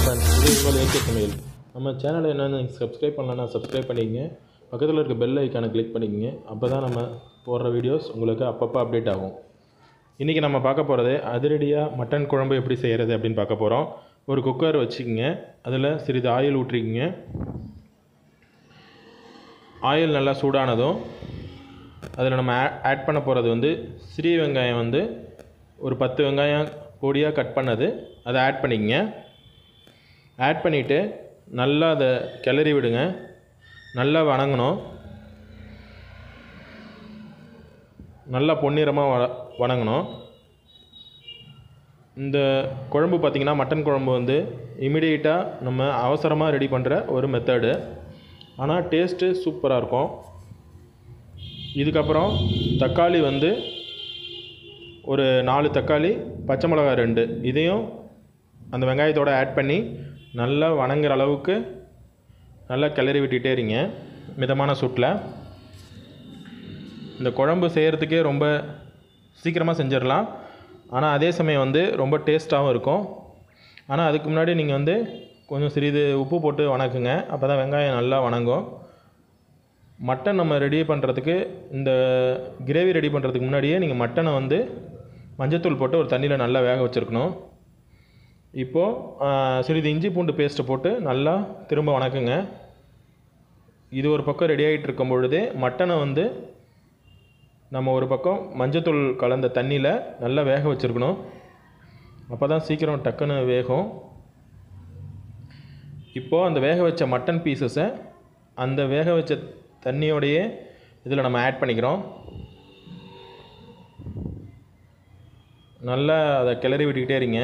friends இது உங்கள் AK சமையல் நம்ம சேனலை என்னென்னு சப்ஸ்கிரைப் பண்ணலன்னா சப்ஸ்கிரைப் பண்ணிக்கங்க பக்கத்தில் இருக்க பெல் ஐக்கானை கிளிக் பண்ணிக்கங்க அப்போ தான் நம்ம போடுற வீடியோஸ் உங்களுக்கு அப்பப்போ அப்டேட் ஆகும் இன்றைக்கி நம்ம பார்க்க போகிறது அதிரடியாக மட்டன் குழம்பு எப்படி செய்கிறது அப்படின்னு பார்க்க போகிறோம் ஒரு குக்கர் வச்சுக்கோங்க அதில் சிறிது ஆயில் ஊற்றிக்கிங்க ஆயில் நல்லா சூடானதும் அதில் நம்ம ஆட் பண்ண போகிறது வந்து சிறிய வெங்காயம் வந்து ஒரு பத்து வெங்காயம் பொடியாக கட் பண்ணது அதை ஆட் பண்ணிக்கங்க ஆட் பண்ணிவிட்டு நல்லா அதை கிளறி விடுங்க நல்லா வணங்கணும் நல்லா பொன்னிறமாக வ வணங்கணும் இந்த குழம்பு பார்த்திங்கன்னா மட்டன் குழம்பு வந்து இமிடியேட்டாக நம்ம அவசரமாக ரெடி பண்ணுற ஒரு மெத்தடு ஆனால் டேஸ்ட்டு சூப்பராக இருக்கும் இதுக்கப்புறம் தக்காளி வந்து ஒரு நாலு தக்காளி பச்சை மிளகாய் ரெண்டு இதையும் அந்த வெங்காயத்தோடு ஆட் பண்ணி நல்லா வணங்குற அளவுக்கு நல்லா கிளறி விட்டுட்டே இருங்க மிதமான சூட்டில் இந்த குழம்பு செய்கிறதுக்கே ரொம்ப சீக்கிரமாக செஞ்சிடலாம் ஆனால் அதே சமயம் வந்து ரொம்ப டேஸ்ட்டாகவும் இருக்கும் ஆனால் அதுக்கு முன்னாடி நீங்கள் வந்து கொஞ்சம் சிறிது உப்பு போட்டு வணக்குங்க அப்போ தான் வெங்காயம் நல்லா வணங்கும் மட்டன் நம்ம ரெடி பண்ணுறதுக்கு இந்த கிரேவி ரெடி பண்ணுறதுக்கு முன்னாடியே நீங்கள் மட்டனை வந்து மஞ்சத்தூள் போட்டு ஒரு தண்ணியில் நல்லா வேக வச்சுருக்கணும் இப்போது சிறிது இஞ்சி பூண்டு பேஸ்ட்டை போட்டு நல்லா திரும்ப வணக்குங்க இது ஒரு பக்கம் ரெடி ஆகிட்டு இருக்கும் பொழுதே மட்டனை வந்து நம்ம ஒரு பக்கம் மஞ்சத்தூள் கலந்த தண்ணியில் நல்லா வேக வச்சுருக்கணும் அப்போ தான் சீக்கிரம் டக்குன்னு வேகும் இப்போது அந்த வேக வச்ச மட்டன் பீசஸை அந்த வேக வச்ச தண்ணியோடையே இதில் நம்ம ஆட் பண்ணிக்கிறோம் நல்லா அதை கிளறி விட்டுக்கிட்டே இருங்க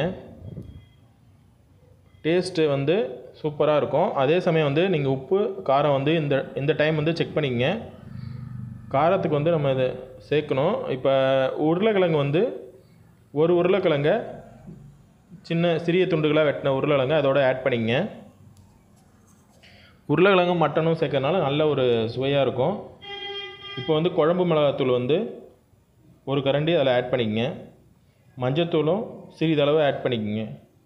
டேஸ்ட்டு வந்து சூப்பராக இருக்கும் அதே சமயம் வந்து நீங்கள் உப்பு காரம் வந்து இந்த இந்த டைம் வந்து செக் பண்ணிக்கங்க காரத்துக்கு வந்து நம்ம இதை சேர்க்கணும் இப்போ உருளைக்கிழங்கு வந்து ஒரு உருளைக்கிழங்க சின்ன சிறிய துண்டுகளாக வெட்டின உருளைக்கிழங்கு அதோட ஆட் பண்ணிங்க உருளைக்கிழங்கும் மட்டனும் சேர்க்கறனால நல்ல ஒரு சுவையாக இருக்கும் இப்போ வந்து குழம்பு மிளகாத்தூள் வந்து ஒரு கரண்டி அதில் ஆட் பண்ணிக்கங்க மஞ்சத்தூளும் சிறிதளவு ஆட் பண்ணிக்கோங்க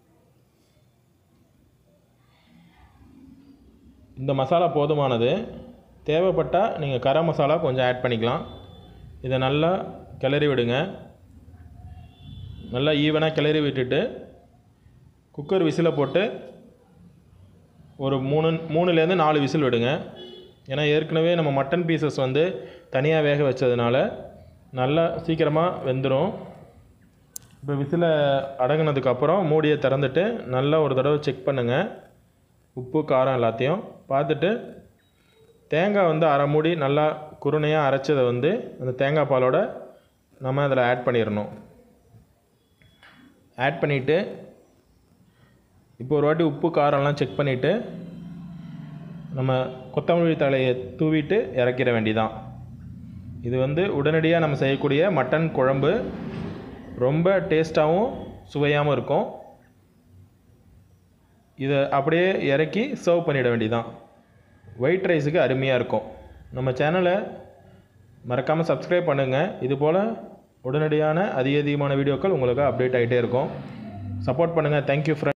இந்த மசாலா போதுமானது தேவைப்பட்டால் நீங்கள் கரம் மசாலா கொஞ்சம் ஆட் பண்ணிக்கலாம் இதை நல்லா கிளறி விடுங்க நல்லா ஈவனாக கிளறி விட்டுட்டு குக்கர் விசிலை போட்டு ஒரு மூணு மூணுலேருந்து நாலு விசில் விடுங்க ஏன்னா ஏற்கனவே நம்ம மட்டன் பீசஸ் வந்து தனியாக வேக வச்சதுனால நல்லா சீக்கிரமாக வெந்துடும் இப்போ விசிலை அடங்கினதுக்கப்புறம் மூடியை திறந்துட்டு நல்லா ஒரு தடவை செக் பண்ணுங்கள் உப்பு காரம் எல்லாத்தையும் பார்த்துட்டு தேங்காய் வந்து அரை மூடி நல்லா குருணையாக அரைச்சதை வந்து அந்த தேங்காய் பாலோட நம்ம அதில் ஆட் பண்ணிடணும் ஆட் பண்ணிவிட்டு இப்போ ஒரு வாட்டி உப்பு காரம்லாம் செக் பண்ணிவிட்டு நம்ம கொத்தமல்லி தலையை தூவிட்டு இறக்கிற வேண்டிதான் இது வந்து உடனடியாக நம்ம செய்யக்கூடிய மட்டன் குழம்பு ரொம்ப டேஸ்ட்டாகவும் சுவையாகவும் இருக்கும் இதை அப்படியே இறக்கி சர்வ் பண்ணிட வேண்டியதான் ஒயிட் ரைஸுக்கு அருமையாக இருக்கும் நம்ம சேனலை மறக்காமல் சப்ஸ்கிரைப் பண்ணுங்கள் இது போல் உடனடியான அதிக அதிகமான வீடியோக்கள் உங்களுக்கு அப்டேட் ஆகிட்டே இருக்கும் சப்போர்ட் பண்ணுங்கள் தேங்க்யூ ஃப்ரெண்ட்